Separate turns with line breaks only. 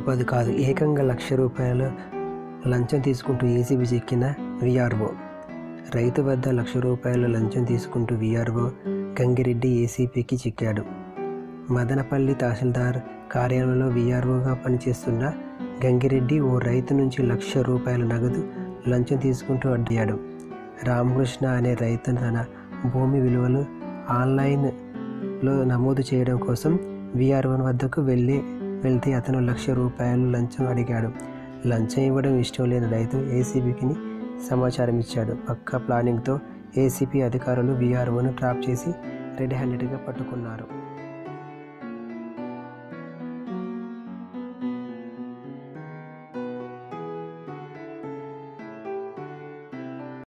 పది కాదు ఏకంగా లక్ష రూపాయలు లంచం తీసుకుంటూ ఏసీబీ చిక్కిన విఆర్ఓ రైతు వద్ద లక్ష రూపాయలు లంచం తీసుకుంటూ విఆర్ఓ గంగిరెడ్డి ఏసీపీకి చిక్కాడు మదనపల్లి తహసీల్దార్ కార్యాలయంలో విఆర్ఓగా పనిచేస్తున్న గంగిరెడ్డి ఓ రైతు నుంచి లక్ష రూపాయల నగదు లంచం తీసుకుంటూ అడ్డాడు రామకృష్ణ అనే రైతు తన భూమి విలువలు ఆన్లైన్లో నమోదు చేయడం కోసం విఆర్ఓ వద్దకు వెళ్ళి వెళ్తే అతను లక్ష రూపాయలు లంచం అడిగాడు లంచం ఇవ్వడం ఇష్టం లేని రైతు ఏసీబీకి సమాచారం ఇచ్చాడు పక్కా ప్లానింగ్తో ఏసీపీ అధికారులు విఆర్ఓను ట్రాప్ చేసి రెడ్ హ్యాండెడ్గా పట్టుకున్నారు